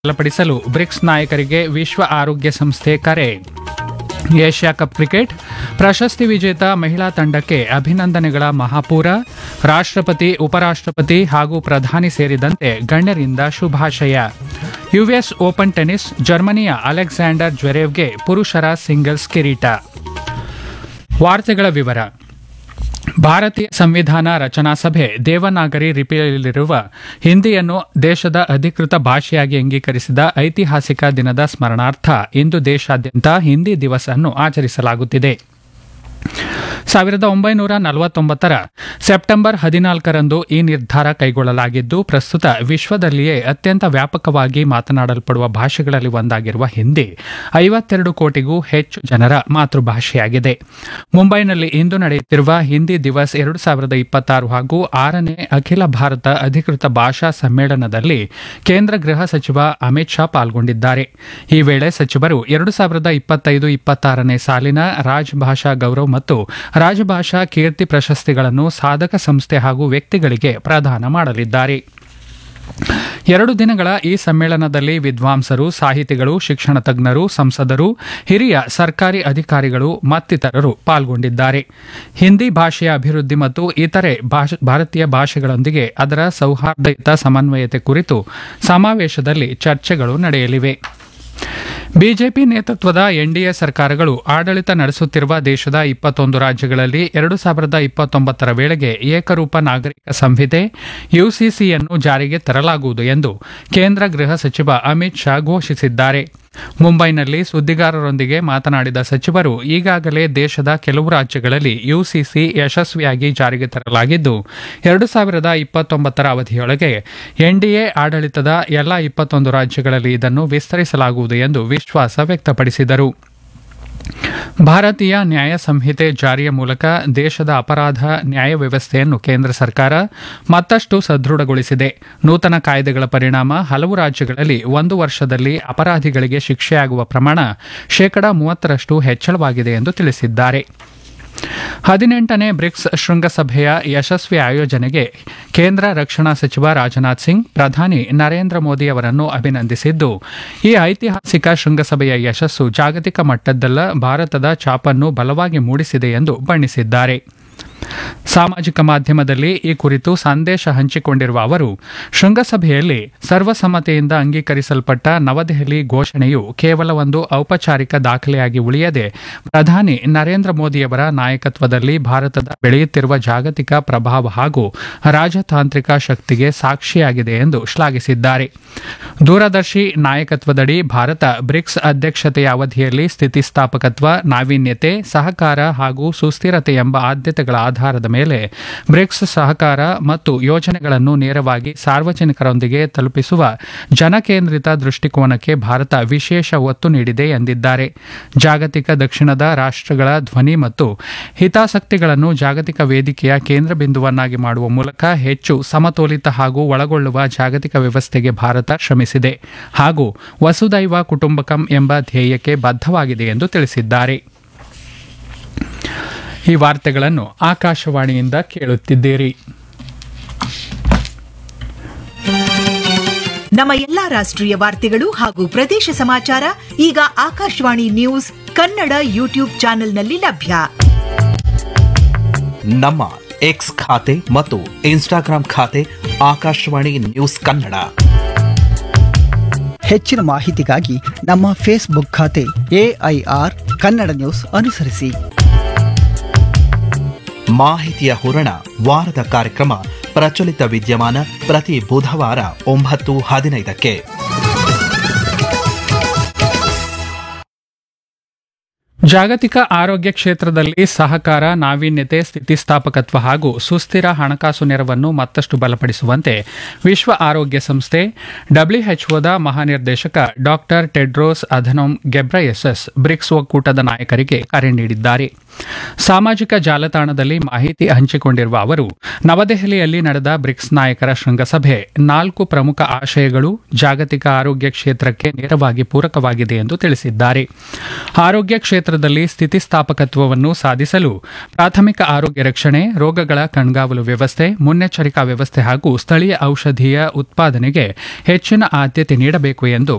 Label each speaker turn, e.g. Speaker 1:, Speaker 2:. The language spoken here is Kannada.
Speaker 1: ಬಲಪಡಿಸಲು ಬ್ರಿಕ್ಸ್ ನಾಯಕರಿಗೆ ವಿಶ್ವ ಆರೋಗ್ಯ ಸಂಸ್ಥೆ ಕರೆ ಏಷ್ಯಾ ಕಪ್ ಕ್ರಿಕೆಟ್ ಪ್ರಶಸ್ತಿ ವಿಜೇತ ಮಹಿಳಾ ತಂಡಕ್ಕೆ ಅಭಿನಂದನೆಗಳ ಮಹಾಪೂರ ರಾಷ್ಟ್ರಪತಿ ಉಪರಾಷ್ಟ್ರಪತಿ ಹಾಗೂ ಪ್ರಧಾನಿ ಸೇರಿದಂತೆ ಗಣ್ಯರಿಂದ ಶುಭಾಶಯ ಯುಎಸ್ ಓಪನ್ ಟೆನಿಸ್ ಜರ್ಮನಿಯ ಅಲೆಕ್ಸಾಂಡರ್ ಜ್ವೆರೇವ್ಗೆ ಪುರುಷರ ಸಿಂಗಲ್ಸ್ ಕಿರೀಟ ವಾರ್ತೆಗಳ ವಿವರ ಭಾರತೀಯ ಸಂವಿಧಾನ ರಚನಾ ಸಭೆ ದೇವನಾಗರಿ ಲಿಪಿಯಲ್ಲಿರುವ ಹಿಂದಿಯನ್ನು ದೇಶದ ಅಧಿಕೃತ ಭಾಷೆಯಾಗಿ ಅಂಗೀಕರಿಸಿದ ಐತಿಹಾಸಿಕ ದಿನದ ಸ್ಮರಣಾರ್ಥ ಇಂದು ದೇಶಾದ್ಯಂತ ಹಿಂದಿ ದಿವಸ್ ಅನ್ನು ಆಚರಿಸಲಾಗುತ್ತಿದೆ ಸಾವಿರದ ಒಂಬೈನೂರ ನಲವತ್ತೊಂಬತ್ತರ ಸೆಪ್ಟೆಂಬರ್ ಹದಿನಾಲ್ಕರಂದು ಈ ನಿರ್ಧಾರ ಕೈಗೊಳ್ಳಲಾಗಿದ್ದು ಪ್ರಸ್ತುತ ವಿಶ್ವದಲ್ಲಿಯೇ ಅತ್ಯಂತ ವ್ಯಾಪಕವಾಗಿ ಮಾತನಾಡಲ್ಪಡುವ ಭಾಷೆಗಳಲ್ಲಿ ಒಂದಾಗಿರುವ ಹಿಂದಿ ಐವತ್ತೆರಡು ಕೋಟಿಗೂ ಹೆಚ್ಚು ಜನರ ಮಾತೃಭಾಷೆಯಾಗಿದೆ ಮುಂಬೈನಲ್ಲಿ ಇಂದು ನಡೆಯುತ್ತಿರುವ ಹಿಂದಿ ದಿವಸ್ ಎರಡು ಸಾವಿರದ ಇಪ್ಪತ್ತಾರು ಹಾಗೂ ಆರನೇ ಅಖಿಲ ಭಾರತ ಅಧಿಕೃತ ಭಾಷಾ ಸಮ್ಮೇಳನದಲ್ಲಿ ಕೇಂದ್ರ ಗೃಹ ಸಚಿವ ಅಮಿತ್ ಶಾ ಪಾಲ್ಗೊಂಡಿದ್ದಾರೆ ಈ ವೇಳೆ ಸಚಿವರು ಎರಡು ಸಾವಿರದ ಇಪ್ಪತ್ತೈದು ಇಪ್ಪತ್ತಾರನೇ ಸಾಲಿನ ರಾಜಭಾಷಾ ಗೌರವ್ ಮತ್ತು ರಾಜಭಾಷಾ ಕೀರ್ತಿ ಪ್ರಶಸ್ತಿಗಳನ್ನು ಸಾಧಕ ಸಂಸ್ಥೆ ಹಾಗೂ ವ್ಯಕ್ತಿಗಳಿಗೆ ಪ್ರದಾನ ಮಾಡಲಿದ್ದಾರೆ ಎರಡು ದಿನಗಳ ಈ ಸಮ್ಮೇಳನದಲ್ಲಿ ವಿದ್ವಾಂಸರು ಸಾಹಿತಿಗಳು ಶಿಕ್ಷಣ ತಜ್ಞರು ಸಂಸದರು ಹಿರಿಯ ಸರ್ಕಾರಿ ಅಧಿಕಾರಿಗಳು ಮತ್ತಿತರರು ಪಾಲ್ಗೊಂಡಿದ್ದಾರೆ ಹಿಂದಿ ಭಾಷೆಯ ಅಭಿವೃದ್ಧಿ ಮತ್ತು ಇತರೆ ಭಾಷ- ಭಾರತೀಯ ಭಾಷೆಗಳೊಂದಿಗೆ ಅದರ ಸೌಹಾರ್ದಯುತ ಸಮನ್ವಯತೆ ಕುರಿತು ಸಮಾವೇಶದಲ್ಲಿ ಚರ್ಚೆಗಳು ನಡೆಯಲಿವೆ ಬಿಜೆಪಿ ನೇತೃತ್ವದ ಎನ್ಡಿಎ ಸರ್ಕಾರಗಳು ಆಡಳಿತ ನಡೆಸುತ್ತಿರುವ ದೇಶದ ಇಪ್ಪತ್ತೊಂದು ರಾಜ್ಯಗಳಲ್ಲಿ ಎರಡು ಸಾವಿರದ ಇಪ್ಪತ್ತೊಂಬತ್ತರ ವೇಳೆಗೆ ಏಕರೂಪ ನಾಗರಿಕ ಸಂಹಿತೆ ಯುಸಿಸಿಯನ್ನು ಜಾರಿಗೆ ತರಲಾಗುವುದು ಎಂದು ಕೇಂದ್ರ ಗೃಹ ಸಚಿವ ಅಮಿತ್ ಶಾ ಘೋಷಿಸಿದ್ದಾರೆ ಮುಂಬೈನಲ್ಲಿ ಸುದ್ದಿಗಾರರೊಂದಿಗೆ ಮಾತನಾಡಿದ ಸಚಿವರು ಈಗಾಗಲೇ ದೇಶದ ಕೆಲವು ರಾಜ್ಯಗಳಲ್ಲಿ ಯುಸಿಸಿ ಯಶಸ್ವಿಯಾಗಿ ಜಾರಿಗೆ ತರಲಾಗಿದ್ದು ಎರಡು ಸಾವಿರದ ಇಪ್ಪತ್ತೊಂಬತ್ತರ ಅವಧಿಯೊಳಗೆ ಎನ್ಡಿಎ ಆಡಳಿತದ ಎಲ್ಲಾ ಇಪ್ಪತ್ತೊಂದು ರಾಜ್ಯಗಳಲ್ಲಿ ಇದನ್ನು ವಿಸ್ತರಿಸಲಾಗುವುದು ಎಂದು ವಿಶ್ವಾಸ ವ್ಯಕ್ತಪಡಿಸಿದರು ಭಾರತೀಯ ನ್ಯಾಯ ಸಂಹಿತೆ ಜಾರಿಯ ಮೂಲಕ ದೇಶದ ಅಪರಾಧ ನ್ಯಾಯ ವ್ಯವಸ್ಥೆಯನ್ನು ಕೇಂದ್ರ ಸರ್ಕಾರ ಮತ್ತಷ್ಟು ಸದೃಢಗೊಳಿಸಿದೆ ನೂತನ ಕಾಯ್ದೆಗಳ ಪರಿಣಾಮ ಹಲವು ರಾಜ್ಯಗಳಲ್ಲಿ ಒಂದು ವರ್ಷದಲ್ಲಿ ಅಪರಾಧಿಗಳಿಗೆ ಶಿಕ್ಷೆಯಾಗುವ ಪ್ರಮಾಣ ಶೇಕಡಾ ಮೂವತ್ತರಷ್ಟು ಹೆಚ್ಚಳವಾಗಿದೆ ಎಂದು ತಿಳಿಸಿದ್ದಾರೆ ಹದಿನೆಂಟನೇ ಬ್ರಿಕ್ಸ್ ಶೃಂಗಸಭೆಯ ಯಶಸ್ವಿ ಆಯೋಜನೆಗೆ ಕೇಂದ್ರ ರಕ್ಷಣಾ ಸಚಿವ ರಾಜನಾಥ್ ಸಿಂಗ್ ಪ್ರಧಾನಿ ನರೇಂದ್ರ ಮೋದಿ ಅವರನ್ನು ಅಭಿನಂದಿಸಿದ್ದು ಈ ಐತಿಹಾಸಿಕ ಶೃಂಗಸಭೆಯ ಯಶಸ್ಸು ಜಾಗತಿಕ ಮಟ್ಟದ್ದಲ್ಲ ಭಾರತದ ಛಾಪನ್ನು ಬಲವಾಗಿ ಮೂಡಿಸಿದೆ ಎಂದು ಬಣ್ಣಿಸಿದ್ದಾರೆ ಸಾಮಾಜಿಕ ಮಾಧ್ಯಮದಲ್ಲಿ ಈ ಕುರಿತು ಸಂದೇಶ ಹಂಚಿಕೊಂಡಿರುವ ಅವರು ಶೃಂಗಸಭೆಯಲ್ಲಿ ಸರ್ವಸಮ್ಮತೆಯಿಂದ ಅಂಗೀಕರಿಸಲ್ಪಟ್ಟ ನವದೆಹಲಿ ಘೋಷಣೆಯು ಕೇವಲ ಒಂದು ಔಪಚಾರಿಕ ದಾಖಲೆಯಾಗಿ ಉಳಿಯದೆ ಪ್ರಧಾನಿ ನರೇಂದ್ರ ಮೋದಿಯವರ ನಾಯಕತ್ವದಲ್ಲಿ ಭಾರತದ ಬೆಳೆಯುತ್ತಿರುವ ಜಾಗತಿಕ ಪ್ರಭಾವ ಹಾಗೂ ರಾಜತಾಂತ್ರಿಕ ಶಕ್ತಿಗೆ ಸಾಕ್ಷಿಯಾಗಿದೆ ಎಂದು ಶ್ಲಾಘಿಸಿದ್ದಾರೆ ದೂರದರ್ಶಿ ನಾಯಕತ್ವದಡಿ ಭಾರತ ಬ್ರಿಕ್ಸ್ ಅಧ್ಯಕ್ಷತೆಯ ಅವಧಿಯಲ್ಲಿ ಸ್ಥಿತಿಸ್ಥಾಪಕತ್ವ ನಾವೀನ್ಯತೆ ಸಹಕಾರ ಹಾಗೂ ಸುಸ್ಥಿರತೆ ಎಂಬ ಆದ್ಯತೆಗಳ ಆಧಾರದ ಮೇಲೆ ಬ್ರಿಕ್ಸ್ ಸಹಕಾರ ಮತ್ತು ಯೋಜನೆಗಳನ್ನು ನೇರವಾಗಿ ಸಾರ್ವಜನಿಕರೊಂದಿಗೆ ತಲುಪಿಸುವ ಜನಕೇಂದ್ರಿತ ದೃಷ್ಟಿಕೋನಕ್ಕೆ ಭಾರತ ವಿಶೇಷ ಒತ್ತು ನೀಡಿದೆ ಎಂದಿದ್ದಾರೆ ಜಾಗತಿಕ ದಕ್ಷಿಣದ ರಾಷ್ಟ್ರಗಳ ಧ್ವನಿ ಮತ್ತು ಹಿತಾಸಕ್ತಿಗಳನ್ನು ಜಾಗತಿಕ ವೇದಿಕೆಯ ಕೇಂದ್ರ ಬಿಂದುವನ್ನಾಗಿ ಮಾಡುವ ಮೂಲಕ ಹೆಚ್ಚು ಸಮತೋಲಿತ ಹಾಗೂ ಒಳಗೊಳ್ಳುವ ಜಾಗತಿಕ ವ್ಯವಸ್ಥೆಗೆ ಭಾರತ ಶ್ರಮಿಸಿದೆ ಹಾಗೂ ವಸುದೈವ ಕುಟುಂಬಕಂ ಎಂಬ ಧ್ಯೇಯಕ್ಕೆ ಬದ್ಧವಾಗಿದೆ ಎಂದು ತಿಳಿಸಿದ್ದಾರೆ ಈ ವಾರ್ತೆಗಳನ್ನು ಆಕಾಶವಾಣಿಯಿಂದ ಕೇಳುತ್ತಿದ್ದೀರಿ
Speaker 2: ನಮ್ಮ ಎಲ್ಲಾ ರಾಷ್ಟ್ರೀಯ ವಾರ್ತೆಗಳು ಹಾಗೂ ಪ್ರದೇಶ ಸಮಾಚಾರ ಈಗ ಆಕಾಶವಾಣಿ ನ್ಯೂಸ್ ಕನ್ನಡ ಯೂಟ್ಯೂಬ್ ಚಾನೆಲ್ನಲ್ಲಿ ಲಭ್ಯ
Speaker 3: ನಮ್ಮ ಎಕ್ಸ್ ಖಾತೆ ಮತ್ತು ಇನ್ಸ್ಟಾಗ್ರಾಂ ಖಾತೆ ಆಕಾಶವಾಣಿ ನ್ಯೂಸ್ ಕನ್ನಡ
Speaker 4: ಹೆಚ್ಚಿನ ಮಾಹಿತಿಗಾಗಿ ನಮ್ಮ ಫೇಸ್ಬುಕ್ ಖಾತೆ ಎಐಆರ್ ಕನ್ನಡ ನ್ಯೂಸ್ ಅನುಸರಿಸಿ
Speaker 3: ಮಾಹಿತಿಯ ಹೂರಣ ವಾರದ ಕಾರ್ಯಕ್ರಮ ಪ್ರಚಲಿತ ವಿದ್ಯಮಾನ ಪ್ರತಿ ಬುಧವಾರ ಒಂಬತ್ತು ಹದಿನೈದಕ್ಕೆ
Speaker 1: ಜಾಗತಿಕ ಆರೋಗ್ಯ ಕ್ಷೇತ್ರದಲ್ಲಿ ಸಹಕಾರ ನಾವೀನ್ಯತೆ ಸ್ಥಿತಿಸ್ಥಾಪಕತ್ವ ಹಾಗೂ ಸುಸ್ಥಿರ ಹಣಕಾಸು ನೆರವನ್ನು ಮತ್ತಷ್ಟು ಬಲಪಡಿಸುವಂತೆ ವಿಶ್ವ ಆರೋಗ್ಯ ಸಂಸ್ಥೆ ಡಬ್ಲ್ಯೂಎಚ್ಒದ ಮಹಾನಿರ್ದೇಶಕ doctor Tedros Adhanom Ghebreyesus BRICS ಒಕ್ಕೂಟದ ನಾಯಕರಿಗೆ ಕರೆ ನೀಡಿದ್ದಾರೆ ಸಾಮಾಜಿಕ ಜಾಲತಾಣದಲ್ಲಿ ಮಾಹಿತಿ ಹಂಚಿಕೊಂಡಿರುವ ಅವರು ನವದೆಹಲಿಯಲ್ಲಿ ನಡೆದ ಬ್ರಿಕ್ಸ್ ನಾಯಕರ ಶೃಂಗಸಭೆ ನಾಲ್ಕು ಪ್ರಮುಖ ಆಶಯಗಳು ಜಾಗತಿಕ ಆರೋಗ್ಯ ಕ್ಷೇತ್ರಕ್ಕೆ ನೇರವಾಗಿ ಪೂರಕವಾಗಿದೆ ಎಂದು ತಿಳಿಸಿದ್ದಾರೆ ಆರೋಗ್ಯ ಕ್ಷೇತ್ರದಲ್ಲಿ ಸ್ಥಿತಿಸ್ಥಾಪಕತ್ವವನ್ನು ಸಾಧಿಸಲು ಪ್ರಾಥಮಿಕ ಆರೋಗ್ಯ ರಕ್ಷಣೆ ರೋಗಗಳ ಕಣ್ಗಾವಲು ವ್ಯವಸ್ಥೆ ಮುನ್ನೆಚ್ಚರಿಕಾ ವ್ಯವಸ್ಥೆ ಹಾಗೂ ಸ್ಥಳೀಯ ಔಷಧೀಯ ಉತ್ಪಾದನೆಗೆ ಹೆಚ್ಚಿನ ಆದ್ಯತೆ ನೀಡಬೇಕು ಎಂದು